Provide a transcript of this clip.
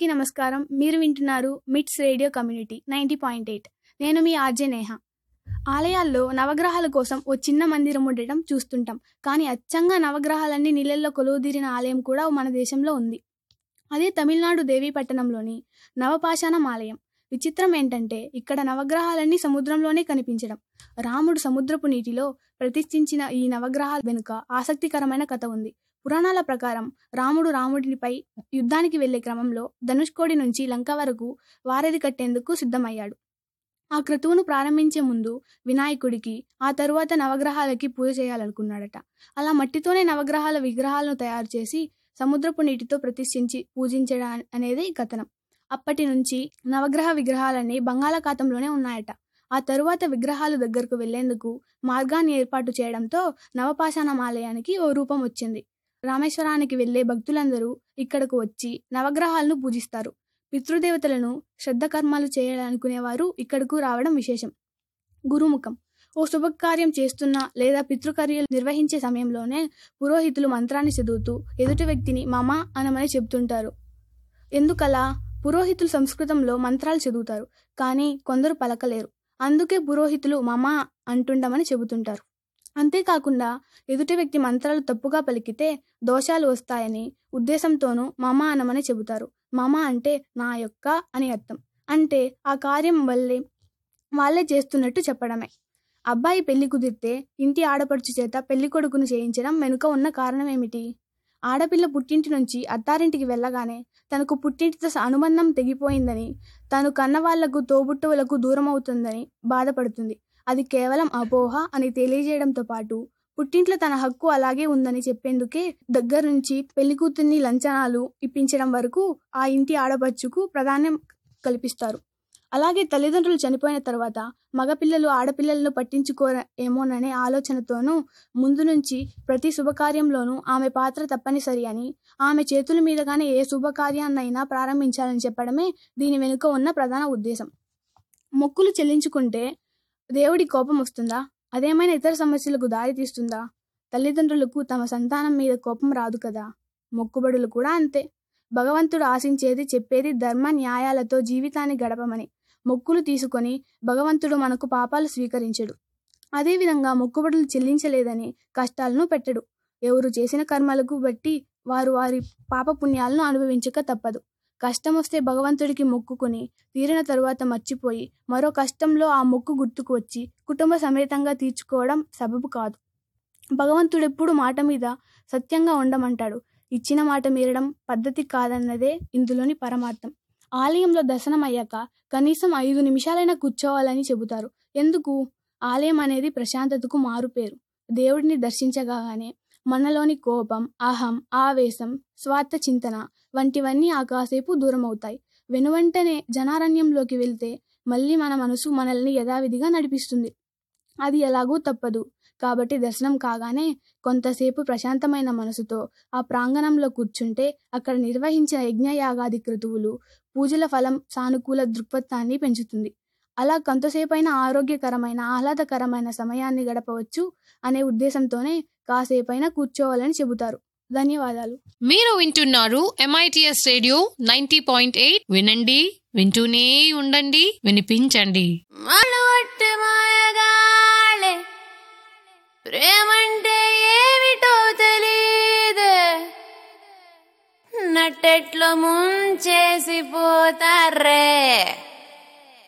అందరికీ నమస్కారం మీరు వింటున్నారు MITS radio community ninety point eight నేను మీ ఆర్జే నేహ ఆలయాల్లో నవగ్రహాల కోసం ఓ చిన్న మందిరం ఉండటం చూస్తుంటాం కానీ అచ్చంగా నవగ్రహాలన్నీ నీళ్ళల్లో కొలువుదీరిన ఆలయం కూడా మన దేశంలో ఉంది అదే తమిళనాడు దేవీపట్టణంలోని నవపాషాణం ఆలయం విచిత్రం ఏంటంటే ఇక్కడ నవగ్రహాలన్నీ సముద్రంలోనే కనిపించడం రాముడు సముద్రపు నీటిలో ప్రతిష్ఠించిన ఈ నవగ్రహాల వెనుక ఆసక్తికరమైన కథ ఉంది పురాణాల ప్రకారం రాముడు రాముడిపై యుద్ధానికి వెళ్లే క్రమంలో ధనుష్కోడి నుంచి లంక వరకు వారధి కట్టేందుకు సిద్ధమయ్యాడు ఆ క్రతువును ప్రారంభించే ముందు వినాయకుడికి ఆ తరువాత నవగ్రహాలకి పూజ చేయాలనుకున్నాడట అలా మట్టితోనే నవగ్రహాల విగ్రహాలను తయారు చేసి సముద్రపు నీటితో ప్రతిష్ఠించి పూజించడం అనేది కథనం అప్పటి నుంచి నవగ్రహ విగ్రహాలన్నీ బంగాళాఖాతంలోనే ఉన్నాయట ఆ తరువాత విగ్రహాలు దగ్గరకు వెళ్లేందుకు మార్గాన్ని ఏర్పాటు చేయడంతో నవపాషాణం ఆలయానికి ఓ రూపం వచ్చింది రామేశ్వరానికి వెళ్లే భక్తులందరూ ఇక్కడకు వచ్చి నవగ్రహాలను పూజిస్తారు పితృదేవతలను శ్రద్ధ కర్మాలు చేయాలనుకునేవారు ఇక్కడకు రావడం విశేషం గురుముఖం ఓ శుభకార్యం చేస్తున్న లేదా పితృకార్యాలు నిర్వహించే సమయంలోనే పురోహితులు మంత్రాన్ని చదువుతూ ఎదుటి వ్యక్తిని మమ అనమని చెబుతుంటారు ఎందుకలా పురోహితులు సంస్కృతంలో మంత్రాలు చదువుతారు కానీ కొందరు పలకలేరు అందుకే పురోహితులు మమ అంటుండమని చెబుతుంటారు అంతేకాకుండా ఎదుటి వ్యక్తి మంత్రాలు తప్పుగా పలికితే దోషాలు వస్తాయని ఉద్దేశంతోనూ మమ అనమని చెబుతారు మమ అంటే నా యొక్క అని అర్థం అంటే ఆ కార్యం వల్లే వాళ్ళే చేస్తున్నట్టు చెప్పడమే అబ్బాయి పెళ్లి కుదిరితే ఇంటి ఆడపడుచు చేత పెళ్లి కొడుకును చేయించడం వెనుక ఉన్న కారణం ఏమిటి ఆడపిల్ల పుట్టింటి నుంచి అత్తారింటికి వెళ్ళగానే తనకు పుట్టింటితో అనుబంధం తెగిపోయిందని తను కన్న వాళ్లకు తోబుట్టువులకు దూరం అవుతుందని బాధపడుతుంది అది కేవలం అపోహ అని తెలియజేయడంతో పాటు పుట్టింట్లో తన హక్కు అలాగే ఉందని చెప్పేందుకే దగ్గర నుంచి పెళ్లి కూతుర్ని లంచనాలు ఇప్పించడం వరకు ఆ ఇంటి ఆడపడుచుకు ప్రాధాన్యం కల్పిస్తారు అలాగే తల్లిదండ్రులు చనిపోయిన తర్వాత మగపిల్లలు ఆడపిల్లలను పట్టించుకోర ఏమోననే ఆలోచనతోనూ ముందు నుంచి ప్రతి శుభకార్యంలోనూ ఆమె పాత్ర తప్పనిసరి అని ఆమె చేతుల మీదుగానే ఏ శుభకార్యాన్నైనా ప్రారంభించాలని చెప్పడమే దీని వెనుక ఉన్న ప్రధాన ఉద్దేశం మొక్కులు చెల్లించుకుంటే దేవుడి కోపం వస్తుందా అదేమైనా ఇతర సమస్యలకు దారి తీస్తుందా తల్లిదండ్రులకు తమ సంతానం మీద కోపం రాదు కదా మొక్కుబడులు కూడా అంతే భగవంతుడు ఆశించేది చెప్పేది ధర్మ న్యాయాలతో జీవితాన్ని గడపమని మొక్కులు తీసుకొని భగవంతుడు మనకు పాపాలు స్వీకరించడు అదేవిధంగా మొక్కుబడులు చెల్లించలేదని కష్టాలను పెట్టడు ఎవరు చేసిన కర్మలకు బట్టి వారు వారి పాపపుణ్యాలను అనుభవించక తప్పదు కష్టం వస్తే భగవంతుడికి మొక్కుకొని తీరిన తరువాత మర్చిపోయి మరో కష్టంలో ఆ మొక్కు గుర్తుకు వచ్చి కుటుంబ సమేతంగా తీర్చుకోవడం సబబు కాదు భగవంతుడెప్పుడు మాట మీద సత్యంగా ఉండమంటాడు ఇచ్చిన మాట మీరడం పద్ధతి కాదన్నదే ఇందులోని పరమార్థం ఆలయంలో దర్శనం అయ్యాక కనీసం ఐదు నిమిషాలైనా కూర్చోవాలని చెబుతారు ఎందుకు ఆలయం అనేది ప్రశాంతతకు మారుపేరు దేవుడిని దర్శించగానే మనలోని కోపం అహం ఆవేశం స్వార్థ చింతన వంటివన్నీ ఆ కాసేపు దూరమవుతాయి వెనువెంటనే జనారణ్యంలోకి వెళ్తే మళ్ళీ మన మనసు మనల్ని యథావిధిగా నడిపిస్తుంది అది ఎలాగూ తప్పదు కాబట్టి దర్శనం కాగానే కొంతసేపు ప్రశాంతమైన మనసుతో ఆ ప్రాంగణంలో కూర్చుంటే అక్కడ నిర్వహించిన యజ్ఞయాగాది క్రతువులు పూజల ఫలం సానుకూల దృక్పథాన్ని పెంచుతుంది అలా కొంతసేపైన ఆరోగ్యకరమైన ఆహ్లాదకరమైన సమయాన్ని గడపవచ్చు అనే ఉద్దేశంతోనే కాసేపైనా కూర్చోవాలని చెబుతారు ధన్యవాదాలు మీరు వింటున్నారు MITS radio ninety point eight వినండి వింటూనే ఉండండి వినిపించండి మలవట్టి మాయగాళే ప్రేమంటే ఏమిటో తెలీదే నట్టెట్లో ముంచేసి పోతారే